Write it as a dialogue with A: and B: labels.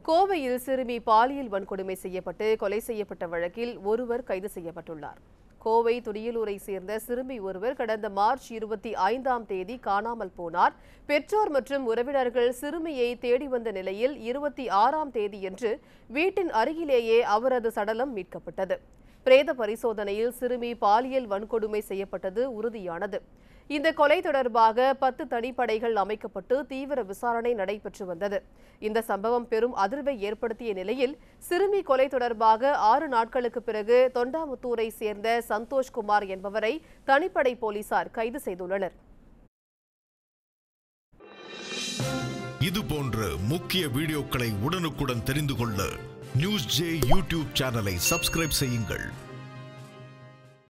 A: கோவையில் சிறுமி பாலியல் வன்கொடுமை செய்யப்பட்டு கொலை செய்யப்பட்ட வழக்கில் ஒருவர் கைது செய்யப்பட்டுள்ளார் கோவை துடியலூரை சேர்ந்த சிறுமி ஒருவர் கடந்த மார்ச் இருபத்தி ஐந்தாம் தேதி காணாமல் போனார் பெற்றோர் மற்றும் உறவினர்கள் சிறுமியை தேடி வந்த நிலையில் இருபத்தி ஆறாம் தேதியன்று வீட்டின் அருகிலேயே அவரது சடலம் மீட்கப்பட்டது பிரேத பரிசோதனையில் சிறுமி பாலியல் வன்கொடுமை செய்யப்பட்டது உறுதியானது இந்த கொலை தொடர்பாக பத்து தனிப்படைகள் அமைக்கப்பட்டு தீவிர விசாரணை நடைபெற்று வந்தது இந்த சம்பவம் பெரும் அதிர்வை ஏற்படுத்திய நிலையில் சிறுமி கொலை தொடர்பாக ஆறு நாட்களுக்கு பிறகு தொண்டாமுத்தூரை சேர்ந்த சந்தோஷ்குமார் என்பவரை தனிப்படை போலீசார் கைது செய்துள்ளனர்
B: இது போன்ற முக்கிய வீடியோக்களை உடனுக்குடன் தெரிந்து கொள்ள நியூஸ் ஜே யூடியூப் சேனலை சப்ஸ்கிரைப் செய்யுங்கள்